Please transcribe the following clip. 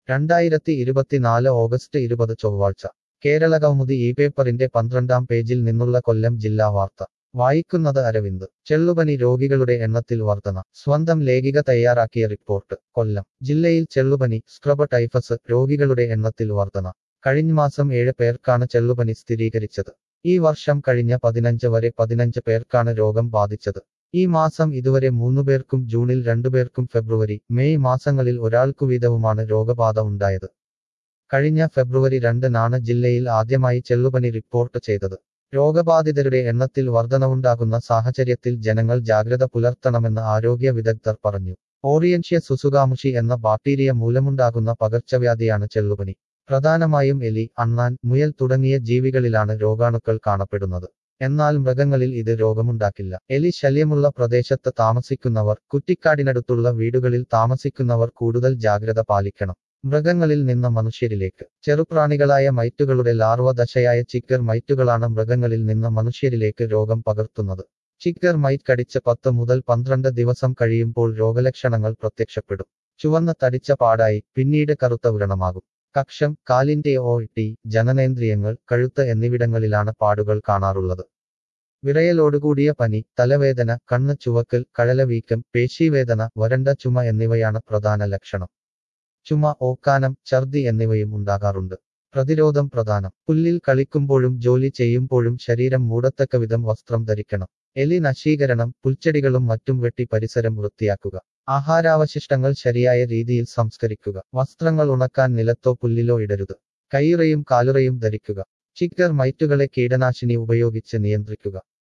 രണ്ടായിരത്തി ഇരുപത്തിനാല് ഓഗസ്റ്റ് ഇരുപത് ചൊവ്വാഴ്ച കേരള കൗമുദി ഈ പേപ്പറിന്റെ പന്ത്രണ്ടാം പേജിൽ നിന്നുള്ള കൊല്ലം ജില്ലാ വാർത്ത വായിക്കുന്നത് അരവിന്ദ് ചെള്ളുപനി രോഗികളുടെ എണ്ണത്തിൽ വർധന സ്വന്തം ലേഖിക തയ്യാറാക്കിയ റിപ്പോർട്ട് കൊല്ലം ജില്ലയിൽ ചെള്ളുപനി സ്ക്രബ ടൈഫസ് രോഗികളുടെ എണ്ണത്തിൽ വർധന കഴിഞ്ഞ മാസം ഏഴ് പേർക്കാണ് ചെള്ളുപനി സ്ഥിരീകരിച്ചത് ഈ വർഷം കഴിഞ്ഞ പതിനഞ്ച് വരെ പതിനഞ്ച് പേർക്കാണ് രോഗം ബാധിച്ചത് ഈ മാസം ഇതുവരെ മൂന്നുപേർക്കും ജൂണിൽ രണ്ടുപേർക്കും ഫെബ്രുവരി മെയ് മാസങ്ങളിൽ ഒരാൾക്കു വീതവുമാണ് രോഗബാധ ഉണ്ടായത് കഴിഞ്ഞ ഫെബ്രുവരി രണ്ടിനാണ് ജില്ലയിൽ ആദ്യമായി ചെള്ളുപനി റിപ്പോർട്ട് ചെയ്തത് രോഗബാധിതരുടെ എണ്ണത്തിൽ വർധനവുണ്ടാകുന്ന സാഹചര്യത്തിൽ ജനങ്ങൾ ജാഗ്രത പുലർത്തണമെന്ന് ആരോഗ്യ വിദഗ്ധർ പറഞ്ഞു ഓറിയൻഷ്യ സുസുകാമുഷി എന്ന ബാക്ടീരിയ മൂലമുണ്ടാകുന്ന പകർച്ചവ്യാധിയാണ് ചെള്ളുപനി പ്രധാനമായും എലി അണ്ണാൻ മുയൽ തുടങ്ങിയ ജീവികളിലാണ് രോഗാണുക്കൾ കാണപ്പെടുന്നത് എന്നാൽ മൃഗങ്ങളിൽ ഇത് രോഗമുണ്ടാക്കില്ല എലി ശല്യമുള്ള പ്രദേശത്ത് താമസിക്കുന്നവർ കുറ്റിക്കാടിനടുത്തുള്ള വീടുകളിൽ താമസിക്കുന്നവർ കൂടുതൽ ജാഗ്രത പാലിക്കണം മൃഗങ്ങളിൽ നിന്ന് മനുഷ്യരിലേക്ക് ചെറുപ്രാണികളായ മൈറ്റുകളുടെ ലാർവ ദശയായ ചിക്കർ മൈറ്റുകളാണ് മൃഗങ്ങളിൽ നിന്ന് മനുഷ്യരിലേക്ക് രോഗം പകർത്തുന്നത് ചിക്കർ മൈറ്റ് കടിച്ച് പത്ത് മുതൽ പന്ത്രണ്ട് ദിവസം കഴിയുമ്പോൾ രോഗലക്ഷണങ്ങൾ പ്രത്യക്ഷപ്പെടും ചുവന്ന തടിച്ച പാടായി പിന്നീട് കറുത്ത വ്രണമാകും കക്ഷം കാലിന്റെ ഓ ടി ജനനേന്ദ്രിയങ്ങൾ കഴുത്ത് എന്നിവിടങ്ങളിലാണ് പാടുകൾ കാണാറുള്ളത് വിറയലോടുകൂടിയ പനി തലവേദന കണ്ണ് ചുവക്കൽ കഴലവീക്കം പേശീവേദന വരണ്ട ചുമ എന്നിവയാണ് പ്രധാന ലക്ഷണം ചുമ ഓക്കാനം ഛർദി എന്നിവയും ഉണ്ടാകാറുണ്ട് പ്രതിരോധം പ്രധാനം പുല്ലിൽ കളിക്കുമ്പോഴും ജോലി ചെയ്യുമ്പോഴും ശരീരം മൂടത്തക്ക വിധം വസ്ത്രം ധരിക്കണം എലി നശീകരണം പുൽച്ചെടികളും മറ്റും വെട്ടി പരിസരം വൃത്തിയാക്കുക ആഹാരാവശിഷ്ടങ്ങൾ ശരിയായ രീതിയിൽ സംസ്കരിക്കുക വസ്ത്രങ്ങൾ ഉണക്കാൻ നിലത്തോ പുല്ലിലോ ഇടരുത് കൈയുറയും കാലുറയും ധരിക്കുക ചിക്കർ മൈറ്റുകളെ കീടനാശിനി ഉപയോഗിച്ച് നിയന്ത്രിക്കുക